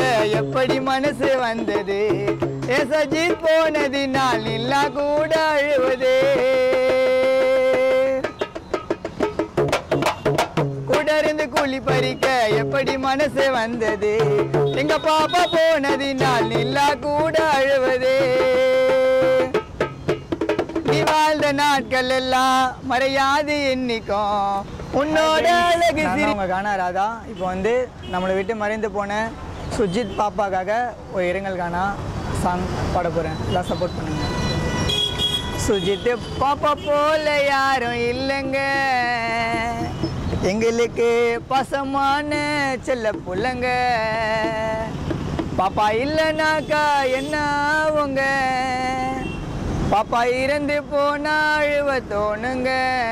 எப்படி மனசு வந்தது ஏ சஜித் போனதினால் நில்லா கூட அழுவதே கூட இருந்து கூலி பறிக்க எப்படி மனசு வந்தது எங்க பாப்பா போனதினால் நில்லா கூட அழுவதே நீ வாழ்ந்த நாட்கள் எல்லாம் மறையாது என்னைக்கும் உன்னோட அழகு சிரிங்க காணா ராதா இப்போ வந்து நம்மளை விட்டு மறைந்து போன சுஜித் பாப்பாக்காக ஒரு இரங்கல் காணா சாங் பாட போகிறேன் எல்லாம் சப்போர்ட் பண்ணுங்க சுஜித் பாப்பா போல யாரும் இல்லைங்க எங்களுக்கு பசமான செல்ல புள்ளங்க பாப்பா இல்லைனாக்கா என்ன ஆவுங்க பாப்பா இறந்து போனா அழுவ தோணுங்க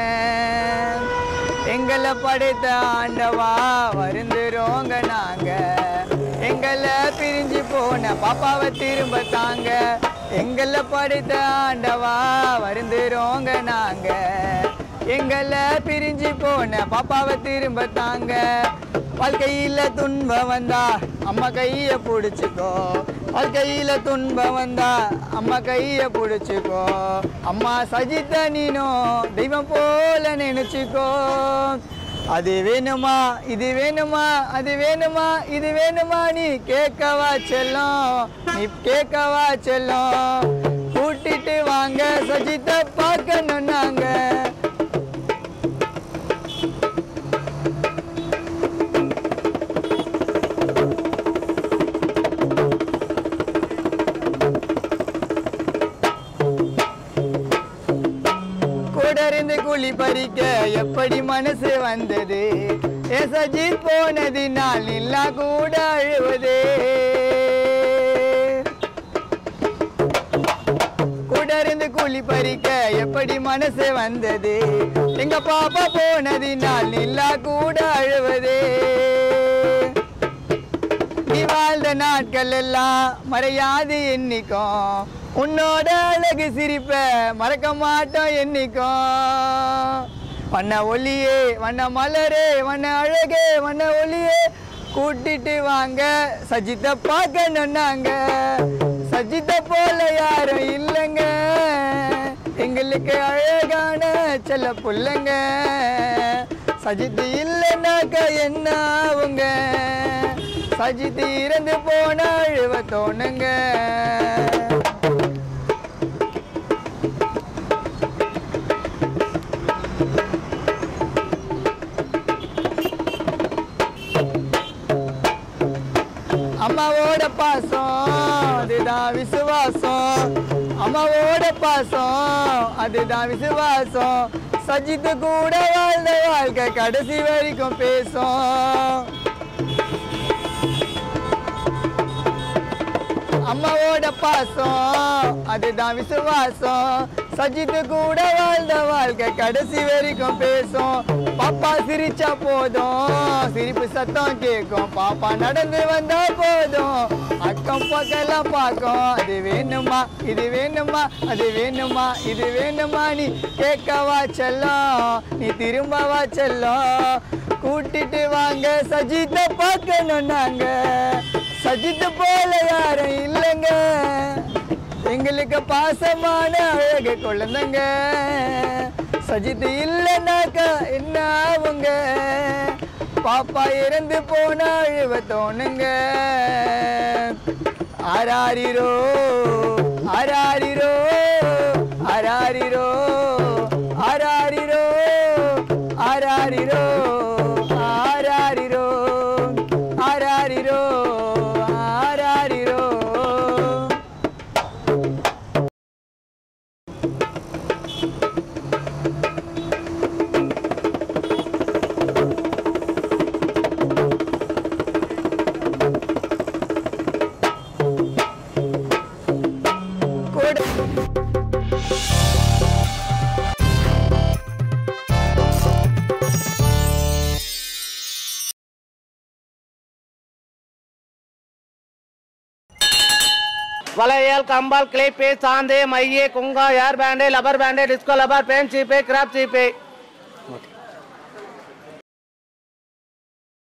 எங்களை படைத்த ஆண்டவா வருந்துறோங்க நாங்க எங்களை பிரிஞ்சு போன பாப்பாவை திரும்ப தாங்க எங்களை படைத்த ஆண்டவா வருந்துறோங்க நாங்க எங்களை பிரிஞ்சு போன பாப்பாவை திரும்ப தாங்க வாழ்க்கையில துன்பம் வந்தா அம்மா கைய பிடிச்சிக்கோ வாழ்க்கையில துன்பம் வந்தா அம்மா கைய பிடிச்சிக்கோ அம்மா சஜித்த நீனும் தெய்வம் போல நினைச்சுக்கோ அது வேணுமா இது வேணுமா அது வேணுமா இது வேணுமா நீ கேட்கவா செல்லம் நீ கேட்கவா செல்லம் கூட்டிட்டு வாங்க சஜித்த பார்க்கணும் நாங்க கூட இருந்து கூலி பறிக்க எப்படி மனசு வந்தது ஏ சஜித் போனதினால் நில்லா கூட அழுவதே கூட இருந்து கூலி பறிக்க எப்படி மனசு வந்தது எங்க பாப்பா போனதினால் நில்லா கூட அழுவதே நீ வாழ்ந்த நாட்கள் எல்லாம் மறையாது என்னைக்கும் உன்னோட அழகு சிரிப்ப மறக்க மாட்டோம் என்னைக்கும் வண்ண ஒளியே வண்ண மலரே வண்ண அழகே வண்ண ஒளியே கூட்டிட்டு வாங்க சஜித்தை பார்க்கணும் நாங்க சஜித்தை போல யாரும் இல்லைங்க எங்களுக்கு அழகான செல்ல புள்ளைங்க சஜித் இல்லைனாக்கா என்ன ஆவுங்க சஜித் இறந்து போன அழுவ தோணுங்க அம்மாவோட பாசம் அதுதான் விசுவாசம் அம்மாவோட பாசம் அதுதான் விசுவாசம் சஜித்து கூட வாழ்ந்த வாழ்க்கை கடைசி வரைக்கும் பேசும் அம்மாவோட பாசம் அதுதான் விசுவாசம் சஜித்து கூட வாழ்ந்த வாழ்க்கை கடைசி வரைக்கும் பேசும் பாப்பா சிரிச்சா போதும் சிரிப்பு சத்தம் கேட்கும் பாப்பா நடந்து வந்தா போதும் அக்கம் பக்கம்லாம் பார்க்கும் அது வேணுமா இது வேணுமா அது வேணுமா இது வேணுமா நீ கேட்கவா செல்லம் நீ திரும்பவா செல்லம் கூட்டிட்டு வாங்க சஜித்தை பார்க்கணும் நாங்க சஜித் போல யாரும் இல்லைங்க எங்களுக்கு பாசமான அழகு குழந்தைங்க சஜித் இல்லைனாக்கா என்ன ஆவுங்க பாப்பா இறந்து போனா அழுவ தோணுங்க ஆராரிரோ ஆராரிரோ ஆராரிரோ ஆராரிரோ ஆராரிரோ ஆராரிரோ ஆராரிரோ ஆராரிரோ கூட வளையல் கம்பால் கிளிப்பு சாந்து மைய குங்கா hair band rubber band disco rubber band சீப்பு கிராப் சீப்பு